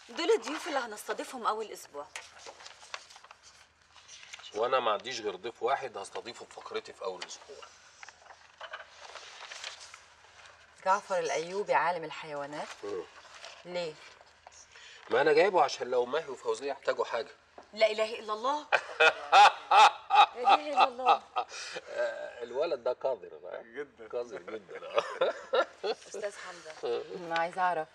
دول الضيوف اللي هنستضيفهم اول اسبوع وانا ما عنديش غير ضيف واحد هستضيفه في فقرتي في اول اسبوع جعفر الايوبي عالم الحيوانات ليه ما انا جايبه عشان لو ماهي وفوزيه يحتاجوا حاجه لا اله الا الله لا اله الا الله آه، الولد ده قادر بقى جدا قادر جدا آه. استاذ حمزه انا عايزه اعرف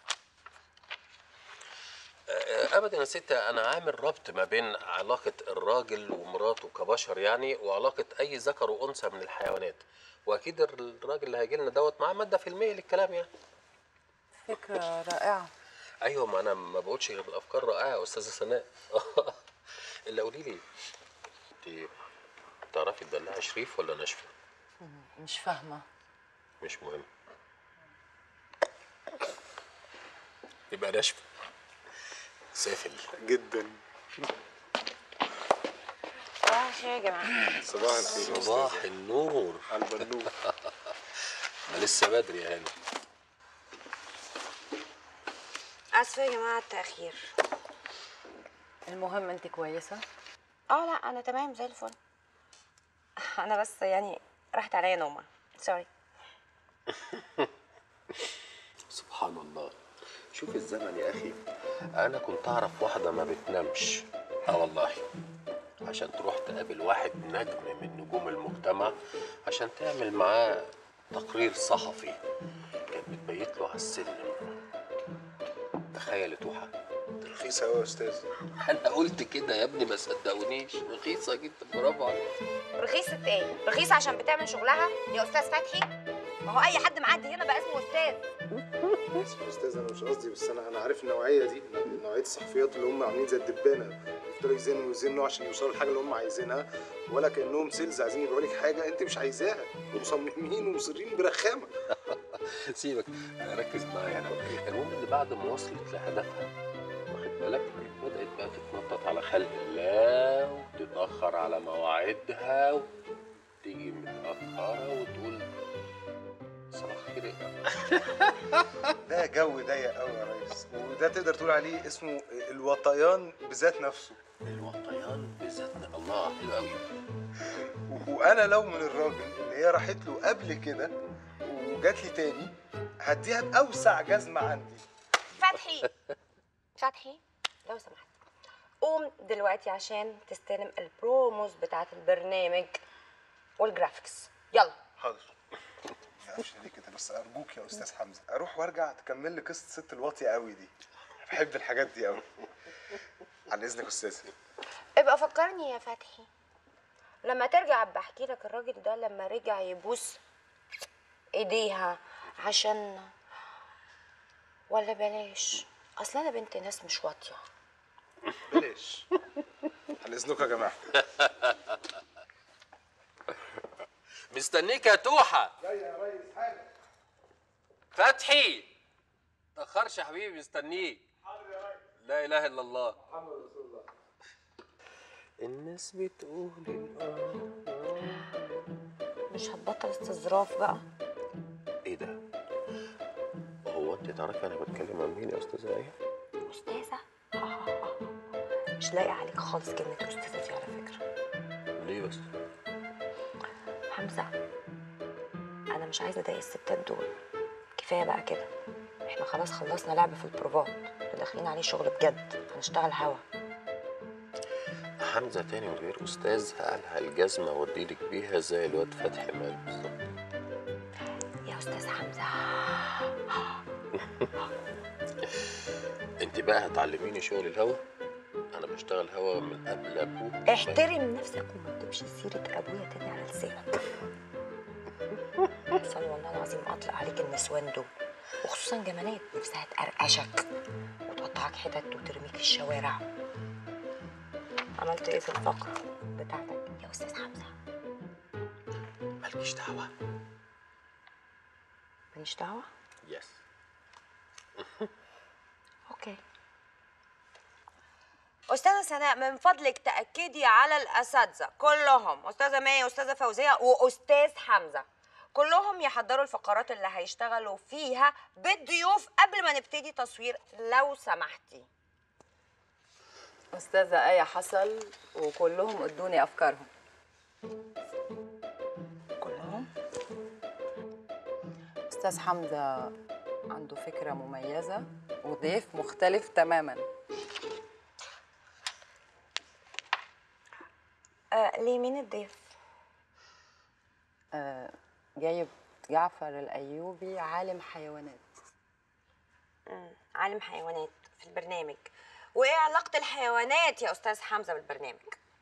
آه، ابدا يا ست انا عامل ربط ما بين علاقه الراجل ومراته كبشر يعني وعلاقه اي ذكر وانثى من الحيوانات واكيد الراجل اللي هيجي لنا دوت معاه ماده فيلميه للكلام يعني فكره رائعه ايوه ما انا ما بقولش غير الافكار رائعه يا استاذه سناء الا قولي لي انت تعرفي تدلعي شريف ولا ناشفه مش فاهمه مش مهم يبقى ناشفه سافل جدا صباح الخير يا جماعه صباح الخير صباح النور على البنوك ما لسه بدري يا هاني اسفه يا جماعه التاخير المهم انت كويسه اه لا انا تمام زي الفل انا بس يعني راحت عليا نومه سوري سبحان الله شوف الزمن يا اخي انا كنت اعرف واحده ما بتنامش اه والله عشان تروح تقابل واحد نجم من نجوم المجتمع عشان تعمل معاه تقرير صحفي كانت بتبيت له على السلم تخيل يا توحه رخيصة أوي يا أستاذ انا قلت كده يا ابني ما صدقونيش رخيصه جدا برافو عليك رخيصه ايه رخيصه عشان بتعمل شغلها يا استاذ فتحي ما هو اي حد معدي هنا بقى اسمه استاذ آسف يا أستاذ أنا مش قصدي بس أنا أنا عارف النوعية دي نوعية الصحفيات اللي هم عاملين زي الدبانة يفضلوا يزنوا ويزنوا عشان يوصلوا للحاجة اللي هم عايزينها ولا كأنهم سيلز عايزين يبيعوا لك حاجة أنت مش عايزاها ومصممين ومصرين برخامة سيبك ركز معايا انا المهم ان بعد ما وصلت لهدفها واخد بالك بدات بقى تتنطط على خلق الله وتتاخر على مواعيدها وتيجي متاخره وتقول صباح الخير يا ده جو ضيق قوي يا ريس وده تقدر تقول عليه اسمه الوطيان بذات نفسه الوطيان بذاتنا الله حلو قوي و- وانا لو من الراجل اللي هي راحت له قبل كده وجات لي تاني هديها باوسع جزمه عندي فتحي فتحي لو سمحت قوم دلوقتي عشان تستلم البروموز بتاعت البرنامج والجرافيكس يلا حاضر معرفش ليه كده بس ارجوك يا استاذ حمزه اروح وارجع تكمل لي قصه ست الواطيه قوي دي بحب الحاجات دي قوي عن اذنك يا استاذ ابقى فكرني يا فتحي لما ترجع بحكي لك الراجل ده لما رجع يبوس ايديها عشان ولا بلاش اصل انا بنت ناس مش واطيه بلاش عن اذنكم يا جماعه مستنيك يا توحه جاي يا ريس حاجه فتحي تاخرش يا حبيبي مستنيك حاضر يا ريس لا اله الا الله محمد رسول الله الناس بتقول الآه مش هتبطل استظراف بقى ايه ده هو انت تعرفي انا بتكلم عن مين يا استاذه ايه استاذه مش لاقي عليك خالص كلمه استاذه دي على فكره ليه بس حمزه انا مش عايزه اضايق الستات دول كفايه بقى كده احنا خلاص خلصنا لعب في البروفات وداخلين عليه شغل بجد هنشتغل هوا حمزه تاني من غير استاذ هقلها الجزمه واديلك بيها زي الواد فتحي مال بالظبط يا استاذ حمزه انت بقى هتعلميني شغل الهوا انا بشتغل هوا من قبل ابوك احترم نفسك وما تجيبش سيره ابويا تاني على لسانك احسن والله العظيم اطلق عليك النسوان دول وخصوصا جمالات نفسها تقرقشك وتقطعك حتت وترميك في الشوارع عملت ايه في الفقره بتاعتك يا استاذ حمزه مالكيش دعوه ماليش دعوه يس اوكي استاذه سناء من فضلك تاكدي على الاساتذه كلهم استاذه مي استاذه فوزيه واستاذ حمزه كلهم يحضروا الفقرات اللي هيشتغلوا فيها بالضيوف قبل ما نبتدي تصوير لو سمحتي أستاذة آية حصل وكلهم ادوني أفكارهم كلهم أستاذ حمزة عنده فكرة مميزة وضيف مختلف تماما آه ليه مين الضيف آه، جايب جعفر الأيوبي عالم حيوانات مم. عالم حيوانات في البرنامج وايه علاقه الحيوانات يا استاذ حمزه بالبرنامج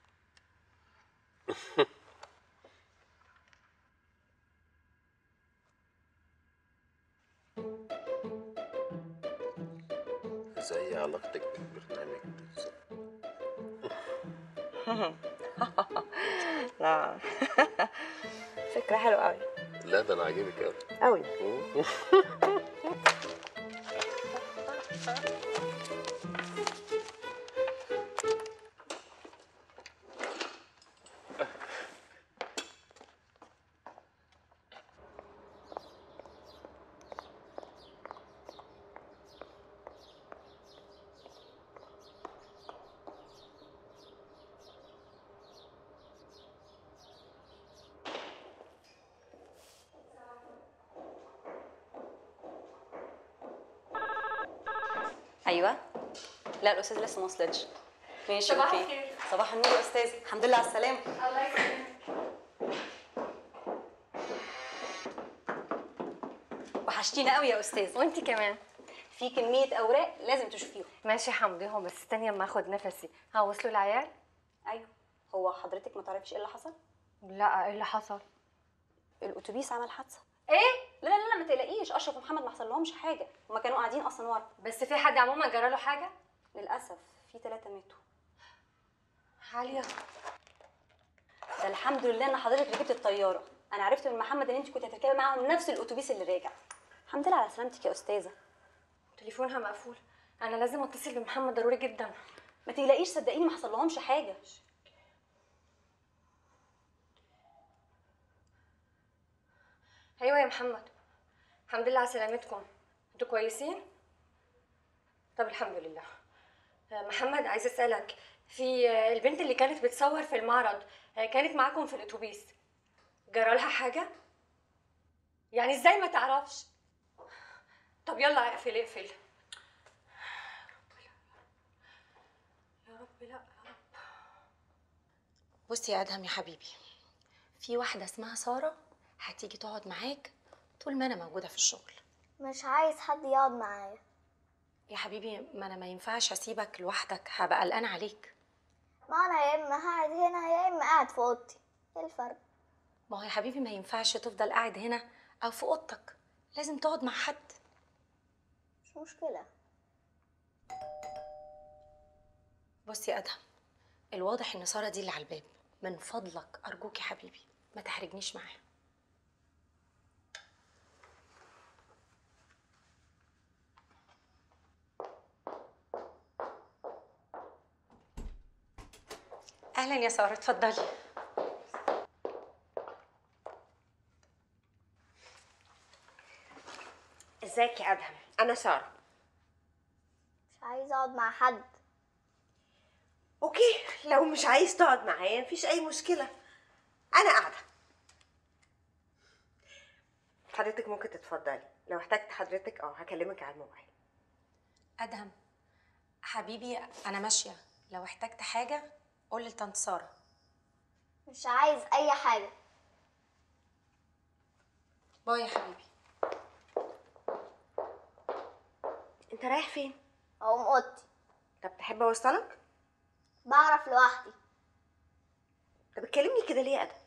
زي علاقتك بالبرنامج بالظبط لا فكره حلوه قوي لا ده انا عاجبك قوي قوي ايوه لا الاستاذ لسه ما وصلتش ماشي صباح اوكي الخير. صباح النور يا استاذ الحمد لله على السلامه الله يسلمك وحشتينا قوي يا استاذ وانت كمان في كميه اوراق لازم تشوفيهم ماشي حمضيهم بس استني اما اخد نفسي ها وصلوا العيال ايوه هو حضرتك ما تعرفيش ايه اللي حصل لا ايه اللي حصل الاتوبيس عمل حادثه ايه لا لا لا ما تقلقيش اشرف ومحمد ما حصل لهمش حاجه هما كانوا قاعدين اصلا ورا بس في حد عموما جرى له حاجه للاسف في ثلاثه ماتوا عاليه ده الحمد لله ان حضرتك ركبت الطياره انا عرفت من محمد ان انت كنت هتركبي معاهم نفس الاتوبيس اللي راجع الحمد لله على سلامتك يا استاذه تليفونها مقفول انا لازم اتصل بمحمد ضروري جدا ما تقلقيش صدقيني ما حصل لهمش حاجه ايوه يا محمد الحمد لله على سلامتكم انتوا كويسين طب الحمد لله آه، محمد عايز اسالك في آه، البنت اللي كانت بتصور في المعرض آه، كانت معاكم في الاتوبيس جرى لها حاجه يعني ازاي ما تعرفش طب يلا اقفل اقفل يا رب لا يا رب بصي يا ادهم يا حبيبي في واحده اسمها ساره هتيجي تقعد معاك طول ما انا موجوده في الشغل مش عايز حد يقعد معايا يا حبيبي ما انا ما ينفعش اسيبك لوحدك هبقى قلقانه عليك ما انا يا اما قاعد هنا يا اما قاعد في اوضتي ايه الفرق ما هو يا حبيبي ما ينفعش تفضل قاعد هنا او في اوضتك لازم تقعد مع حد مش مشكله بصي يا ادهم الواضح ان ساره دي اللي على الباب من فضلك ارجوك يا حبيبي ما تحرجنيش معاها اهلا يا ساره اتفضلي ازيك يا ادهم انا ساره مش عايز اقعد مع حد اوكي لو مش عايز تقعد معايا مفيش اي مشكله انا قاعده حضرتك ممكن تتفضلي لو احتجت حضرتك اه هكلمك على الموبايل ادهم حبيبي انا ماشيه لو احتجت حاجه قول لطنط ساره مش عايز اي حاجه باي يا حبيبي انت رايح فين اقوم اوضتي طب تحب اوصلك بعرف لوحدي طب بتكلمني كده ليه يا ادهم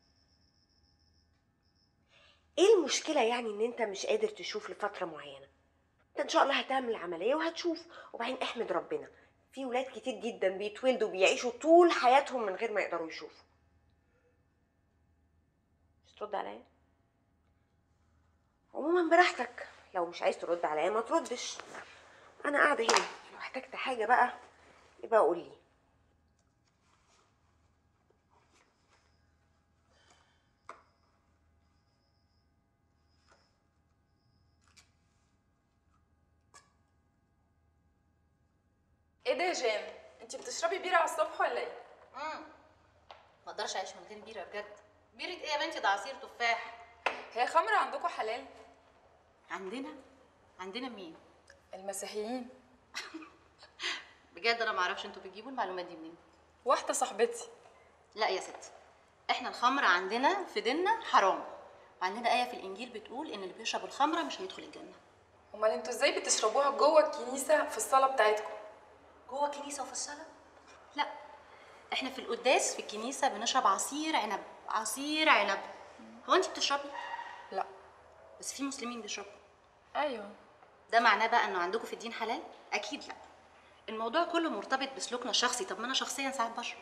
ايه المشكله يعني ان انت مش قادر تشوف لفتره معينه انت ان شاء الله هتعمل عمليه وهتشوف وبعدين احمد ربنا في ولاد كتير جدا بيتولدوا بيعيشوا طول حياتهم من غير ما يقدروا يشوفوا مش ترد عليا عموما براحتك لو مش عايز ترد عليا ما تردش انا قاعده هنا لو احتجت حاجه بقى يبقى قول لي ايه ده يا جان انت بتشربي بيره على الصبح ولا ايه امم ما اقدرش اعيش من غير بيره بجد بيره ايه يا بنتي ده عصير تفاح هي خمره عندكم حلال عندنا عندنا مين المسيحيين بجد انا ما اعرفش انتوا بتجيبوا المعلومات دي منين واحده صاحبتي لا يا ستي احنا الخمر عندنا في ديننا حرام وعندنا آية في الإنجيل بتقول إن اللي بيشرب الخمرة مش هيدخل الجنة امال انتوا ازاي بتشربوها جوه الكنيسه في الصاله بتاعتكم جوه الكنيسة وفي الصلاة؟ لا احنا في القداس في الكنيسة بنشرب عصير عنب عصير عنب هو انت بتشربي؟ لا بس في مسلمين بيشربوا ايوه ده معناه بقى انه عندكم في الدين حلال؟ أكيد لا الموضوع كله مرتبط بسلوكنا الشخصي طب ما أنا شخصيا ساعات بشرب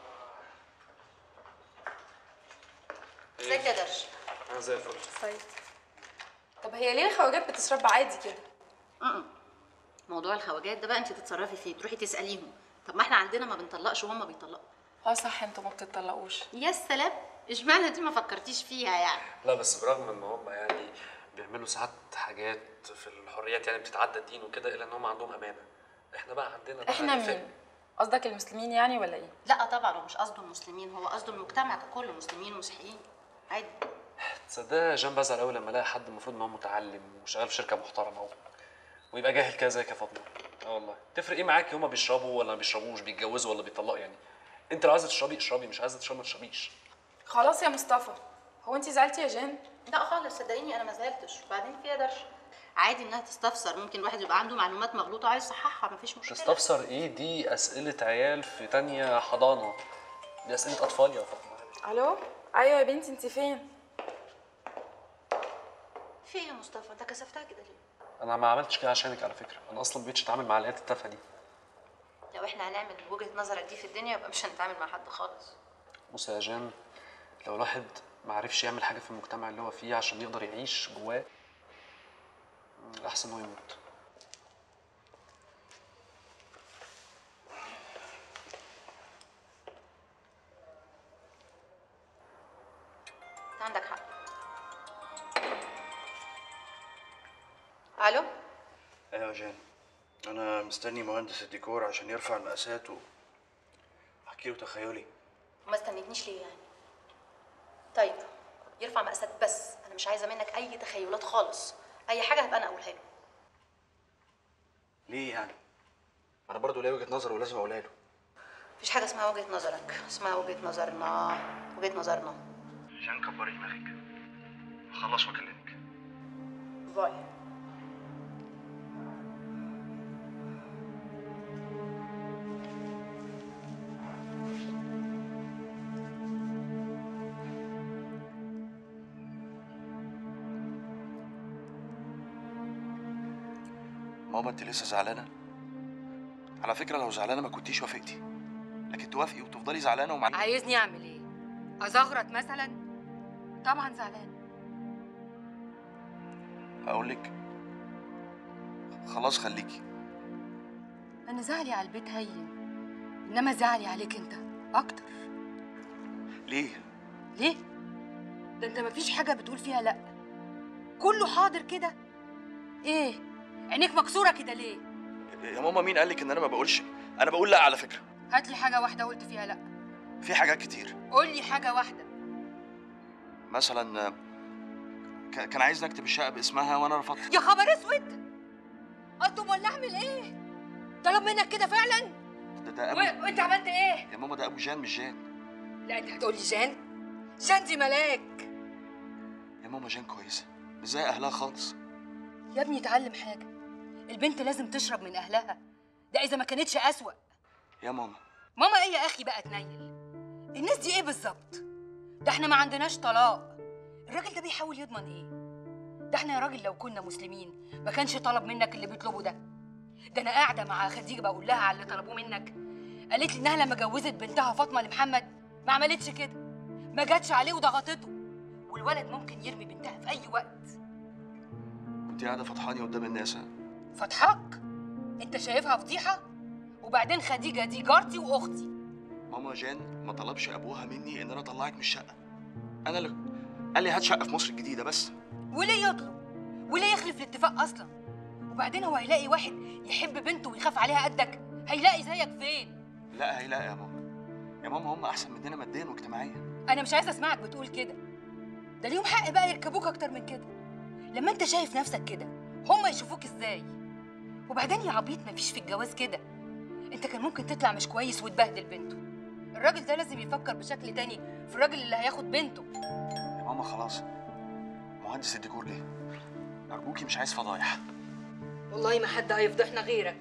ازيك يا درش؟ انا زي الفل طيب طب هي ليه الخواجات بتشرب عادي كده اه موضوع الخواجات ده بقى انت تتصرفي فيه تروحي تساليهم طب ما احنا عندنا ما بنطلقش وهم بيطلقوا اه صح انتوا ما بتطلقوش يا سلام اشمعنى دي ما فكرتيش فيها يعني لا بس برغم ان هم يعني بيعملوا ساعات حاجات في الحريات يعني بتتعدى الدين وكده الا ان هم عندهم امانه احنا بقى عندنا بقى احنا الفهم. مين قصدك المسلمين يعني ولا ايه لا طبعا هو مش قصده المسلمين هو قصده المجتمع ككل مسلمين ومسيحيين عادي تصدق يا جان بزعل قوي لما الاقي حد المفروض ان هو متعلم وشغال في شركه محترمه و... ويبقى جاهل كده زيك يا فاطمه اه والله تفرق ايه معاكي هما بيشربوا ولا ما بيشربوش بيتجوزوا ولا بيطلقوا يعني انت لو عايزه تشربي اشربي مش عايزه تشربي ما تشربيش خلاص يا مصطفى هو انت زعلتي يا جان لا خالص صدقيني انا ما زعلتش وبعدين فيها درش عادي انها تستفسر ممكن الواحد يبقى عنده معلومات مغلوطه عايز يصححها مفيش مشكله تستفسر ايه دي اسئله عيال في تانية حضانه دي اسئله اطفال يا فاطمه الو ايوه يا بنتي انت فين في ايه يا مصطفى انت كسفتها كده ليه انا ما عملتش كده عشانك على فكره انا اصلا ما بقتش اتعامل مع العيال التافهه دي لو احنا هنعمل وجهه نظرك دي في الدنيا يبقى مش هنتعامل مع حد خالص بص يا جان لو الواحد ما عرفش يعمل حاجه في المجتمع اللي هو فيه عشان يقدر يعيش جواه احسن هو يموت انت عندك حق الو ايوه يا جان انا مستني مهندس الديكور عشان يرفع المقاسات و احكي له تخيلي ما استنيتنيش ليه يعني طيب يرفع مقاسات بس انا مش عايزه منك اي تخيلات خالص اي حاجه هبقى انا اقولها له ليه يعني انا برضو ليا وجهه نظر ولازم اقولها له مفيش حاجه اسمها وجهه نظرك اسمها وجهه نظرنا وجهه نظرنا جان كبري دماغك خلص واكلمك باي ماما انت لسه زعلانه على فكره لو زعلانه ما كنتيش وافقتي لكن توافقي وتفضلي زعلانه ومع عايزني اعمل ايه ازغرط مثلا طبعا زعلان اقول لك خلاص خليكي انا زعلي على البيت هين انما زعلي عليك انت اكتر ليه ليه ده انت مفيش حاجه بتقول فيها لا كله حاضر كده ايه عينيك مكسوره كده ليه يا ماما مين قال لك ان انا ما بقولش انا بقول لا على فكره هات لي حاجه واحده قلت فيها لا في حاجات كتير قول لي حاجه واحده مثلا ك- كان عايز نكتب الشقه باسمها وانا رفضت يا خبر اسود اطلب ولا اعمل ايه طلب منك كده فعلا ده, ده أبو... و- وانت عملت ايه يا ماما ده ابو جان مش جان لا انت هتقولي جان جان دي ملاك يا ماما جان كويسه مش زي اهلها خالص يا ابني اتعلم حاجه البنت لازم تشرب من اهلها ده اذا ما كانتش اسوأ يا ماما ماما ايه يا اخي بقى تنيل الناس دي ايه بالظبط ده احنا ما عندناش طلاق الراجل ده بيحاول يضمن ايه ده احنا يا راجل لو كنا مسلمين ما كانش طلب منك اللي بيطلبه ده ده انا قاعده مع خديجه بقول لها على اللي طلبوه منك قالت لي انها لما جوزت بنتها فاطمه لمحمد ما عملتش كده ما جاتش عليه وضغطته والولد ممكن يرمي بنتها في اي وقت انت قاعده فضحاني قدام الناس ها فتحك انت شايفها فضيحه وبعدين خديجه دي جارتي واختي ماما جان ما طلبش ابوها مني ان انا اطلعك من الشقه انا اللي قال لي هات شقه في مصر الجديده بس وليه يطلب وليه يخلف الاتفاق اصلا وبعدين هو هيلاقي واحد يحب بنته ويخاف عليها قدك هيلاقي زيك فين لا هيلاقي يا ماما يا ماما هم احسن مننا ماديا واجتماعيا انا مش عايزه اسمعك بتقول كده ده ليهم حق بقى يركبوك اكتر من كده لما انت شايف نفسك كده هم يشوفوك ازاي وبعدين يا عبيط مفيش في الجواز كده انت كان ممكن تطلع مش كويس وتبهدل بنته الراجل ده لازم يفكر بشكل تاني في الراجل اللي هياخد بنته يا ماما خلاص مهندس الديكور جه ارجوكي مش عايز فضايح والله ما حد هيفضحنا غيرك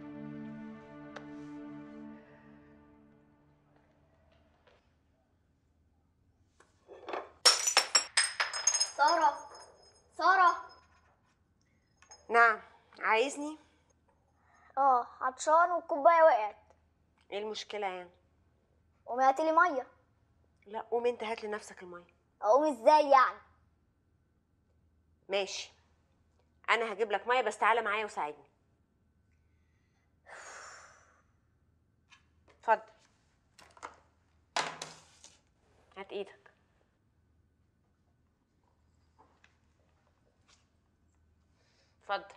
سارة سارة نعم عايزني اه عطشان والكوباية وقعت ايه المشكله يعني قومي هاتيلي مية لا قوم انت هات لنفسك الميه اقوم ازاي يعني ماشي انا هجيب لك ميه بس تعالى معايا وساعدني اتفضل هات ايدك اتفضل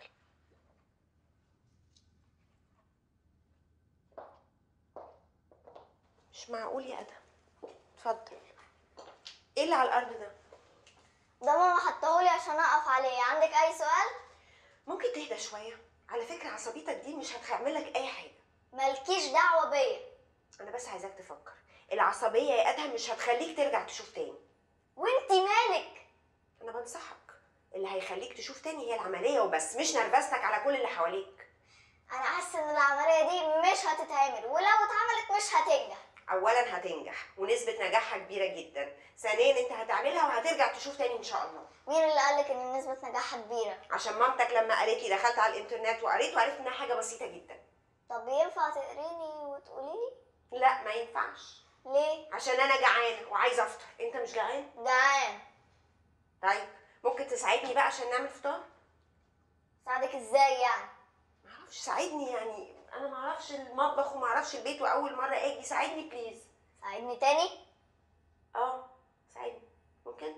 مش معقول يا ادهم اتفضل ايه اللي على الارض ده ده ماما حطاهولي عشان اقف عليه عندك اي سؤال ممكن تهدى شويه على فكره عصبيتك دي مش هتعمل لك اي حاجه مالكيش دعوة بيا انا بس عايزاك تفكر العصبيه يا ادهم مش هتخليك ترجع تشوف تاني وانتي مالك انا بنصحك اللي هيخليك تشوف تاني هي العمليه وبس مش نرفزتك على كل اللي حواليك انا حاسة ان العملية دي مش هتتعمل ولو اتعملت مش هتنجح اولا هتنجح ونسبه نجاحها كبيره جدا ثانيا انت هتعملها وهترجع تشوف تاني ان شاء الله مين اللي قالك ان نسبة نجاحها كبيرة عشان مامتك لما قالت لي دخلت على الانترنت وقريت وعرفت انها حاجه بسيطه جدا طب ينفع تقريني وتقوليلي لا ما ينفعش ليه عشان انا جعانه وعايزه افطر انت مش جعان جعان طيب ممكن تساعدني بقى عشان نعمل فطار ساعدك ازاي يعني معرفش ساعدني يعني انا معرفش المطبخ ومعرفش البيت واول مره اجي ساعدني بليز ساعدني تاني اه ساعدني ممكن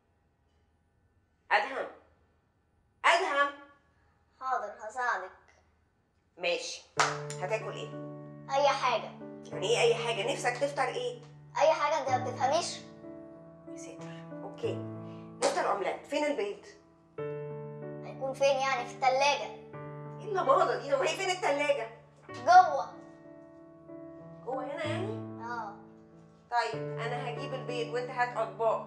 ادهم ادهم حاضر هساعدك ماشي هتاكل ايه اي حاجة يعني ايه اي حاجه نفسك تفطر ايه اي حاجة انت ما بتفهميش يا ساتر اوكي نفطر اومليت فين البيض هيكون فين يعني في التلاجة ايه اللماضه دي وهي فين التلاجة جوه جوه هنا يعني اه طيب انا هجيب البيض وانت هات اطباق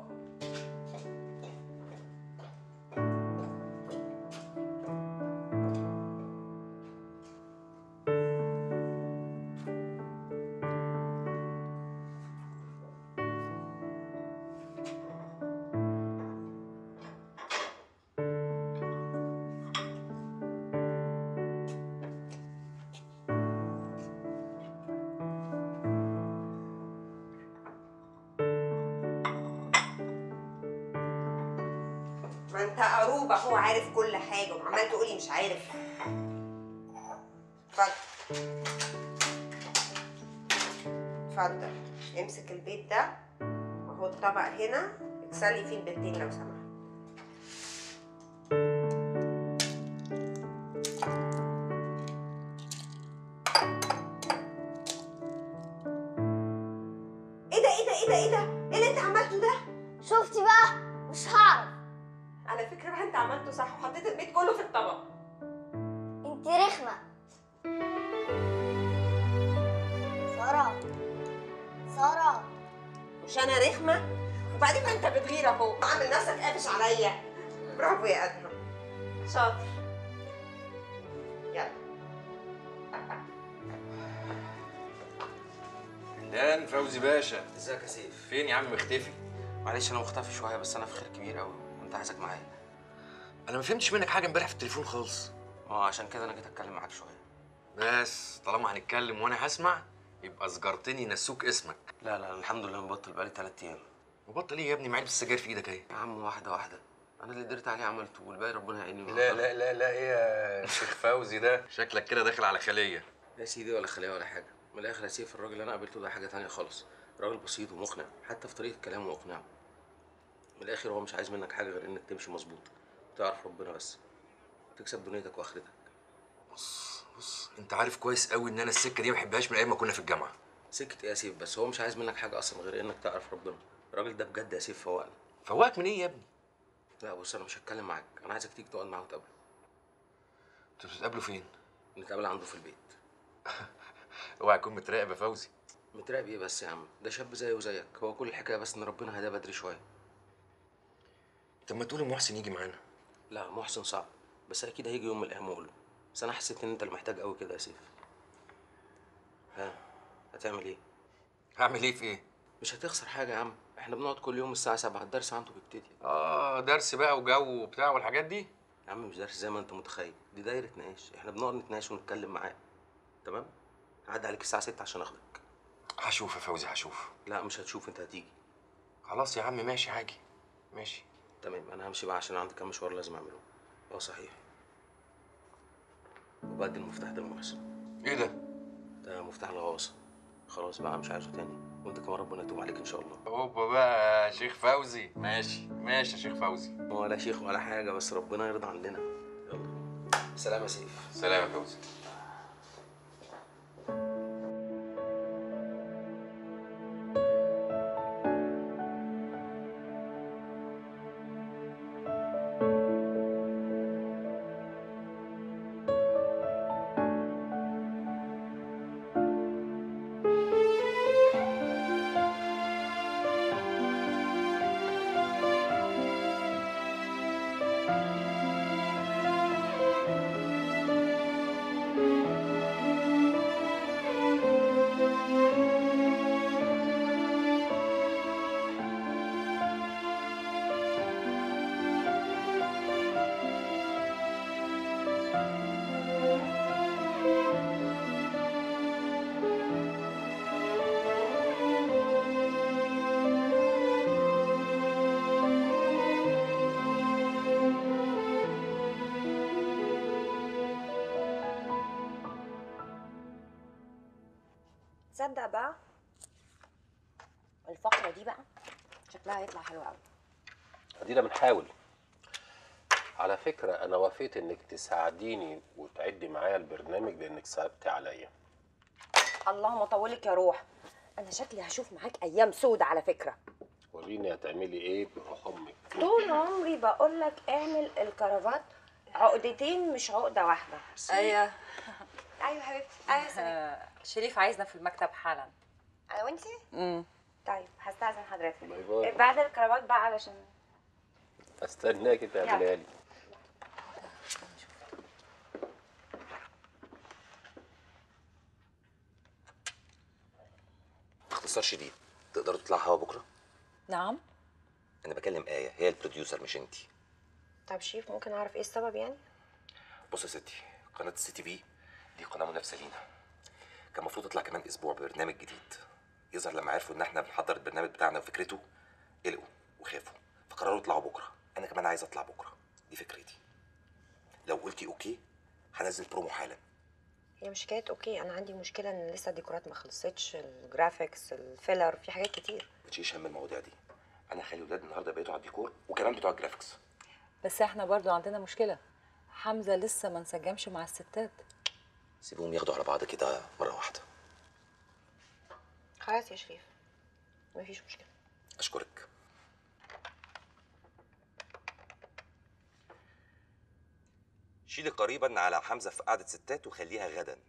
ما انت قروبة هو عارف كل حاجة وعمال تقولي مش عارف اتفضل اتفضل امسك البيت ده وهو الطبق هنا اكسلي فيه البيضتين لو سمحت ايه ده ايه ده ايه ده ايه ده ايه اللي انت عملته ده شفتي بقى مش هعرف على فكرة بقى انت عملته صح وحطيت البيت كله في الطبق انتي رخمة سارة سارة مش انا رخمة وبعدين ما انت بتغير اهو عامل نفسك قافش عليا برافو يا ادهم شاطر يلا دان فوزي باشا ازيك يا سيف فين يا عم مختفي معلش انا مختفي شويه بس انا في خير كبير قوي كنت عايزك معايا انا ما فهمتش منك حاجه امبارح في التليفون خالص ما هو عشان كده انا جيت اتكلم معاك شويه بس طالما هنتكلم وانا هسمع يبقى سجارتني نسوك اسمك لا لا الحمد لله مبطل بقالي ثلاث ايام مبطل ايه يا ابني معلب السجاير في ايدك اهي يا عم واحده واحده انا اللي قدرت عليه عملته والباقي ربنا يعيني لا لا لا لا ايه يا شيخ فوزي ده شكلك كده داخل على خليه يا سيدي ولا خليه ولا حاجه من الاخر يا سيف الراجل اللي انا قابلته ده حاجه تانية خالص راجل بسيط ومقنع حتى في طريقه كلامه واقناعه من الاخر هو مش عايز منك حاجه غير انك تمشي مظبوط تعرف ربنا بس تكسب دنيتك واخرتك بص بص انت عارف كويس قوي ان انا السكه دي ما بحبهاش من ايام ما كنا في الجامعه سكه ايه يا سيف بس هو مش عايز منك حاجه اصلا غير انك تعرف ربنا الراجل ده بجد يا سيف فوقنا فوقك من ايه يا ابني لا بص انا مش هتكلم معاك انا عايزك تيجي تقعد معاه وتقابله انتوا بتتقابلوا فين نتقابل عنده في البيت اوعى تكون متراقب يا فوزي متراقب ايه بس يا عم ده شاب زيه وزيك هو كل الحكايه بس ان ربنا هداه بدري شويه طب ما تقول محسن يجي معانا لا محسن صعب بس اكيد هيجي يوم من الايام واقول له بس انا حسيت ان انت اللي محتاج قوي كده يا سيف ها هتعمل ايه هعمل ايه في ايه مش هتخسر حاجه يا عم احنا بنقعد كل يوم الساعه 7 الدرس عنده بيبتدي اه درس بقى وجو وبتاع والحاجات دي يا عم مش درس زي ما انت متخيل دي دايره نقاش احنا بنقعد نتناقش ونتكلم معاه تمام هعدي عليك الساعه 6 عشان اخدك هشوف يا فوزي هشوف لا مش هتشوف انت هتيجي خلاص يا عم ماشي هاجي ماشي تمام انا همشي بقى عشان عندي كام مشوار لازم اعمله اه صحيح وبدي المفتاح ده لمحسن ايه ده ده مفتاح الغواصه خلاص بقى مش عايزه تاني وانت كمان ربنا يتوب عليك ان شاء الله اوبا بقى يا شيخ فوزي ماشي ماشي يا شيخ فوزي ولا شيخ ولا حاجه بس ربنا يرضى عننا يلا سلام يا سيف سلام يا فوزي تصدق بقى الفقرة دي بقى شكلها هيطلع حلو قوي ادينا بنحاول على فكرة أنا وافقت إنك تساعديني وتعدي معايا البرنامج لأنك صعبتي عليا اللهم طولك يا روح انا شكلي هشوف معاك ايام سودة على فكرة وريني هتعملي إيه بروح أمك طول عمري بقول لك اعمل الكرافات عقدتين مش عقدة واحدة ايوه ايوه حبيبتي ايوه سلام آه، شريف عايزنا في المكتب حالا انا وانتي امم طيب هستأذن حضرتك باي باي. بعد الكرافات بقى علشان استناكي تعمليها لي باختصار شديد تقدروا تطلعوا هوا بكره نعم انا بكلم ايه هي البروديوسر مش انتي طب شيف ممكن اعرف ايه السبب يعني بص يا ستي قناه السي تي في دي قناه منافسه لينا كان المفروض تطلع كمان اسبوع ببرنامج جديد يظهر لما عرفوا ان احنا بنحضر البرنامج بتاعنا وفكرته قلقوا وخافوا فقرروا يطلعوا بكره انا كمان عايز اطلع بكره دي فكرتي لو قلتي اوكي هنزل برومو حالا هي مش حكايه اوكي انا عندي مشكله ان لسه الديكورات ما خلصتش الجرافيكس الفيلر في حاجات كتير ما تشيلش هم المواضيع دي انا هخلي ولاد النهارده بقيتوا على الديكور وكمان بتوع الجرافيكس بس احنا برضو عندنا مشكلة حمزة لسه ما انسجمش مع الستات سيبوهم ياخدوا على بعض كده مره واحده خلاص يا شريف مفيش مشكله اشكرك شيلي قريبا على حمزه في قعده ستات وخليها غدا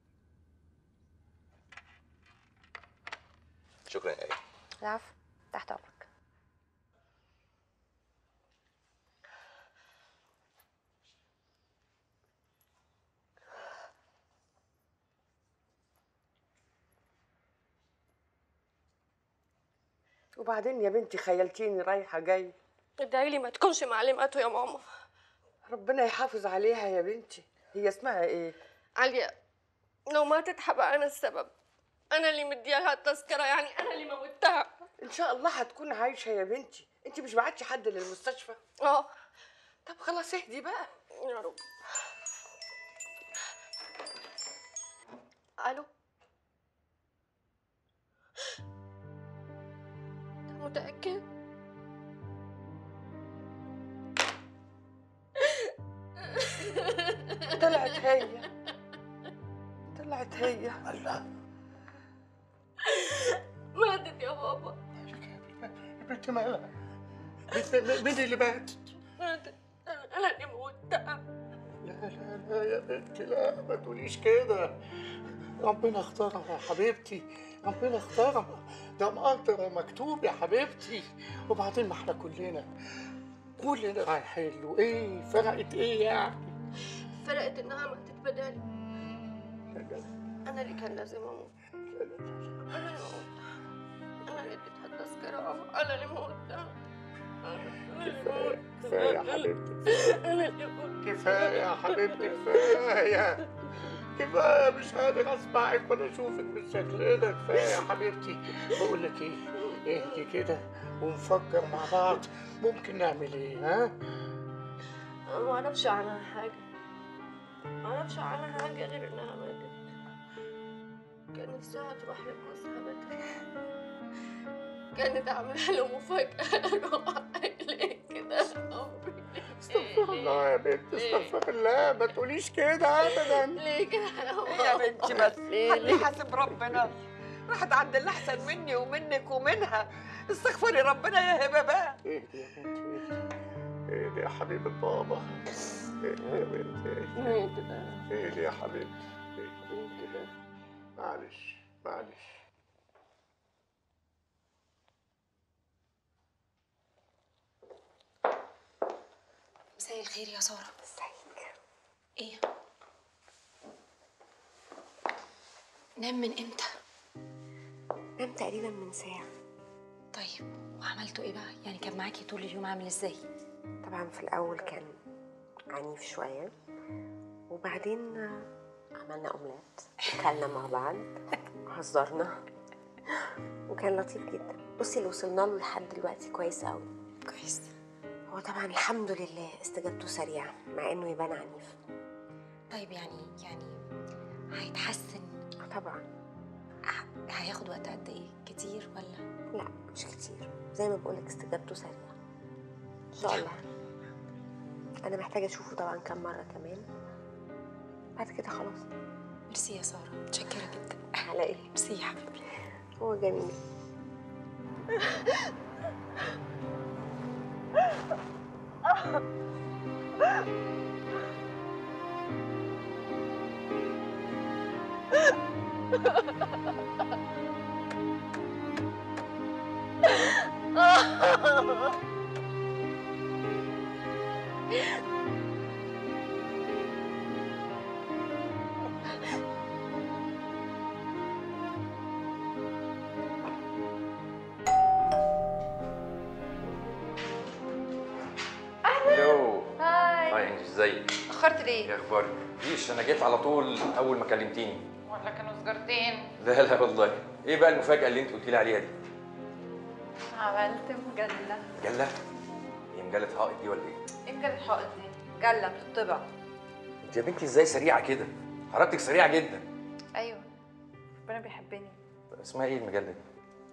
شكرا يا ايه العفو تحت امرك وبعدين يا بنتي خيلتيني رايحه جاي ادعي لي ما تكونش معلماته يا ماما ربنا يحافظ عليها يا بنتي هي اسمها ايه عليا لو ماتت هبقى انا السبب انا اللي مديها التذكره يعني انا اللي موتها ان شاء الله هتكون عايشه يا بنتي انت مش بعتي حد للمستشفى اه طب خلاص اهدي بقى يا رب الو أنت متاكد طلعت هي طلعت هي الله يا بابا بنت مالها مين مين اللي مات انا اللي موتها لا لا لا يا بنتي لا ما تقوليش كده ربنا اختارها يا حبيبتي ربنا اختارها ده مقدر ومكتوب يا حبيبتي وبعدين ما احنا كلنا كلنا رايحين له ايه فرقت ايه يعني فرقت انها ماتت بدالي انا اللي كان لازم اموت انا اللي موتها انا اللي اديتها التذكره انا اللي موتها كفايه كفايه يا حبيبتي انا اللي موتها كفايه يا حبيبتي كفايه كفايه مش قادر اسمعك ولا اشوفك بالشكل ده كفايه يا حبيبتي بقول لك ايه اهدي كده ونفكر مع بعض ممكن نعمل ايه ها انا ما اعرفش عنها حاجه ما اعرفش عنها حاجه غير انها ماتت كان نفسها تروح لجوزها بدري كانت عامله له مفاجاه اروح عليه كده استغفر الله يا بنت استغفر الله ما تقوليش كده ابدا ليه كده يا بنتي بس حد يحاسب ربنا راحت عند اللي احسن مني ومنك ومنها استغفري ربنا يا هبه بقى اهدي يا بنتي اهدي اهدي يا حبيبة بابا اهدي يا بنتي اهدي اهدي يا حبيبتي اهدي كده معلش معلش مساء الخير يا ساره ازيك ايه نام من امتى نام تقريبا من ساعة طيب وعملتوا ايه بقى يعني كان معاكي طول اليوم عامل ازاي طبعا في الأول كان عنيف شوية وبعدين آه، عملنا أومليت أكلنا مع بعض هزرنا وكان لطيف جدا بصي اللي وصلنا له لحد دلوقتي كويس قوي كويس هو طبعا الحمد لله استجابته سريعة مع إنه يبان عنيف طيب يعني يعني هيتحسن طبعا هياخد وقت قد ايه كتير ولا لا مش كتير زي ما بقولك استجابته سريعة إن شاء الله أنا محتاجة أشوفه طبعا كم مرة كمان بعد كده خلاص ميرسي يا ساره متشكره جدا على إيه؟ ميرسي يا حبيبتي هو جميل الو هاي هاي انجي ازيك اخرت ايه ليه اخبارك مفيش انا جيت على طول اول ما كلمتيني ولا كانوا سجارتين لا لا والله ايه بقى المفاجاه اللي انت قلت لي عليها دي عملت مجله مجله هي مجله حائط دي ولا ايه ايه مجله حائط دي مجله بتطبع انت يا بنتي ازاي سريعه كده حركتك سريعه جدا ايوه ربنا بيحبني طب اسمها ايه المجله دي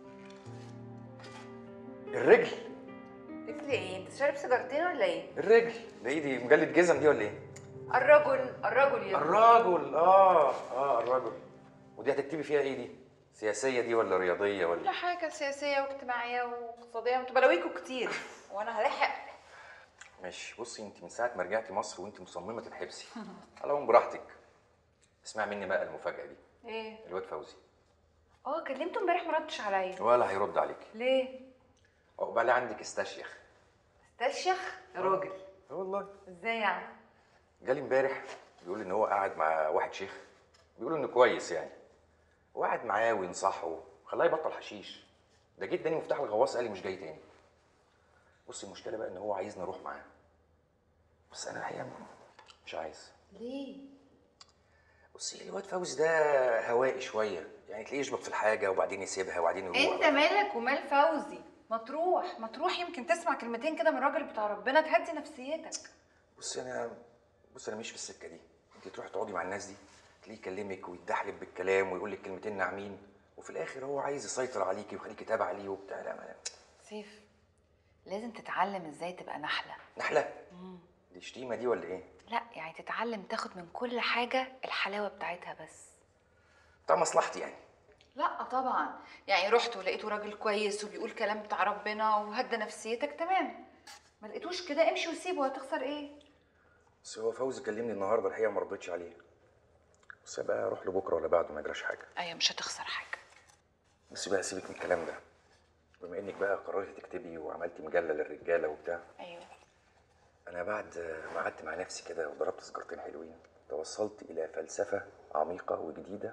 الرجل قلت ايه انت شارب سيجارتين ولا ايه الرجل ده ايه دي مجله جزم دي ولا ايه الرجل الرجل يا الرجل اه اه الرجل ودي هتكتبي فيها ايه دي سياسيه دي ولا رياضيه كل ولا حاجه سياسيه واجتماعيه واقتصاديه انتوا بلاويكوا كتير وانا هلحق ماشي بصي انت من ساعه ما رجعتي مصر وانت مصممه تتحبسي على العموم براحتك اسمع مني بقى المفاجاه دي ايه الواد فوزي اه كلمته امبارح ما ردش عليا ولا هيرد عليك ليه عقبال عندك استشيخ استشيخ يا راجل اه والله ازاي يعني جالي امبارح بيقول ان هو قاعد مع واحد شيخ بيقول انه كويس يعني وقعد معاه وينصحه خلاه يبطل حشيش ده جه اداني مفتاح الغواص قال لي مش جاي تاني بصي المشكله بقى ان هو عايزني اروح معاه بس انا الحقيقه مش عايز ليه بصي الواد فوزي ده هوائي شويه يعني تلاقيه يشبك في الحاجه وبعدين يسيبها وبعدين يروح انت مالك ومال فوزي ما تروح ما تروح يمكن تسمع كلمتين كده من الراجل بتاع ربنا تهدي نفسيتك بصي انا بصي انا مش في السكه دي انت تروحي تقعدي مع الناس دي تلاقيه يكلمك ويتدحلب بالكلام ويقول لك كلمتين ناعمين وفي الاخر هو عايز يسيطر عليكي ويخليكي تابع عليه وبتاع لا ما سيف لازم تتعلم ازاي تبقى نحله نحله دي شتيمه دي ولا ايه لا يعني تتعلم تاخد من كل حاجه الحلاوه بتاعتها بس بتاع مصلحتي يعني لا طبعا يعني رحت ولقيته راجل كويس وبيقول كلام بتاع ربنا وهدى نفسيتك تمام ما لقيتوش كده امشي وسيبه هتخسر ايه بس هو فوزي كلمني النهارده الحقيقه ما رضيتش عليه بس بقى اروح له بكره ولا بعده ما يجراش حاجه ايوه مش هتخسر حاجه بس بقى سيبك من الكلام ده بما انك بقى قررتي تكتبي وعملتي مجله للرجاله وبتاع ايوه انا بعد ما قعدت مع نفسي كده وضربت سجارتين حلوين توصلت الى فلسفه عميقه وجديده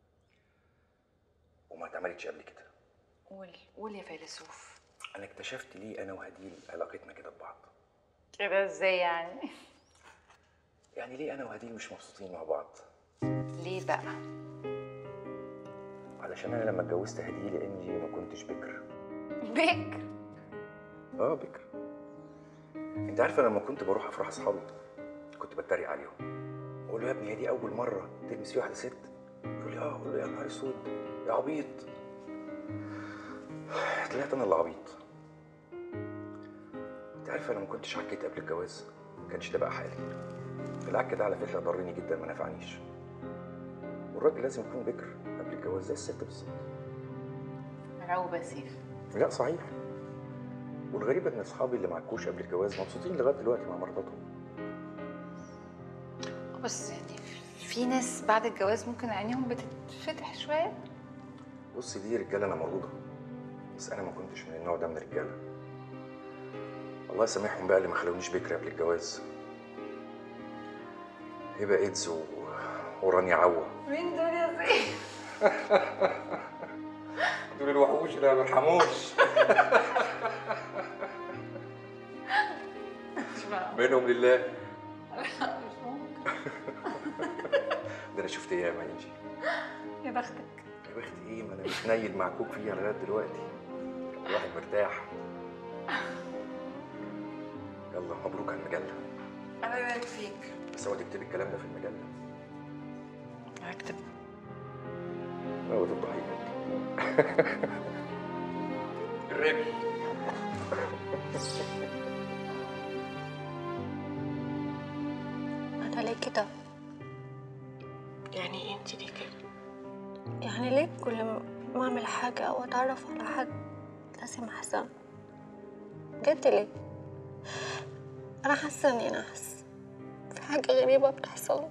وما اتعملتش قبل كده قول قول يا فيلسوف انا اكتشفت ليه انا وهديل علاقتنا كده ببعض كده ازاي يعني يعني ليه انا وهديل مش مبسوطين مع بعض ليه بقى علشان انا لما اتجوزت هديل يا انجي ما كنتش بكر بكر اه بكر انت عارفه لما كنت بروح افراح اصحابي كنت بتريق عليهم اقول له يا ابني هي دي اول مره تلمس فيه واحده ست يقول لي اه اقول له يا نهار اسود يا عبيط طلعت انا اللي عبيط انت عارفه انا ما كنتش عكيت قبل الجواز ما كانش ده بقى حالي العك ده على فكره ضرني جدا ما نفعنيش والراجل لازم يكون بكر قبل الجواز زي الست بالظبط مروبه يا سيف لا صحيح والغريب ان اصحابي اللي معكوش قبل الجواز مبسوطين لغايه دلوقتي مع مراتاتهم بس يعني في ناس بعد الجواز ممكن عينيهم بتتفتح شويه بص دي رجاله انا موجوده بس انا ما كنتش من النوع ده من الرجاله الله يسامحهم بقى اللي ما خلونيش بكر قبل الجواز هبه ايدز و... ورانيا عوه مين دول يا سيف دول الوحوش اللي ما بيرحموش منهم لله مش ممكن ده انا شفت ايام يا انجي يا بختك يا بخت ايه ما انا متنيل معكوك فيها لغايه دلوقتي الواحد مرتاح يلا مبروك على المجله الله يبارك فيك بس هو تكتبي الكلام ده في المجله هكتب هو تفضحي الرجل انا ليه كده يعني ايه انت ليه كده يعني ليه كل ما اعمل حاجه او اتعرف على حد لازم احزن بجد ليه انا حاسه اني نحس في حاجه غريبه بتحصل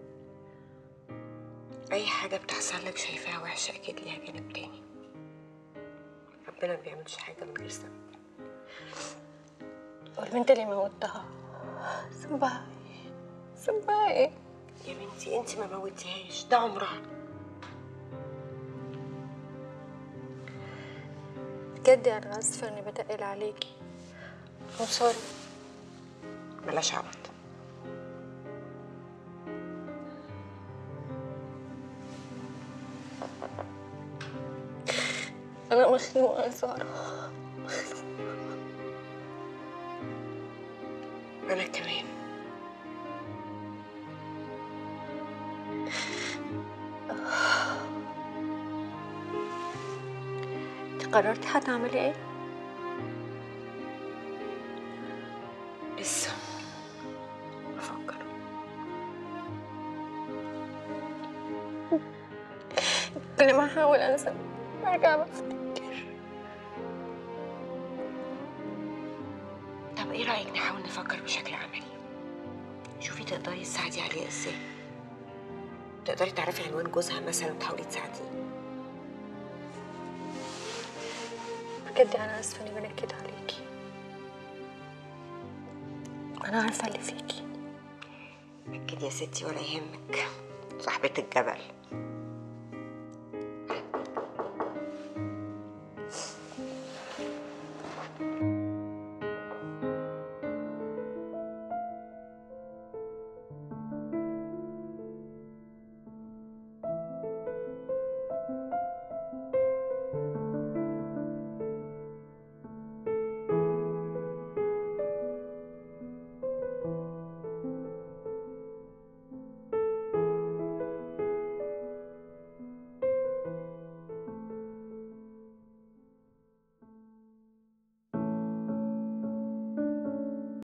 اي حاجه بتحصل لك شايفاها وحشه اكيد ليها جانب تاني ربنا ما بيعملش حاجه من غير سبب والبنت اللي موتها ذنبها ايه ذنبها ايه يا بنتي انت ما موتيهاش ده عمرها بجد انا اسفه اني بتقل عليكي I'm sorry بلاش عبط انا مخنوقه يا ساره انا كمان انت قررتي هتعملي ايه لسه بفكر كل ما احاول انسى برجع بفتكر طب ايه رايك نحاول نفكر بشكل عملي شوفي تقدري تساعدي عليه ازاي تقدري تعرفي عنوان جوزها مثلا وتحاولي تساعديه بجد انا اسفه اني بنكد عليكي انا عارفه اللي فيكي اكيد يا ستي ولا يهمك صاحبة الجبل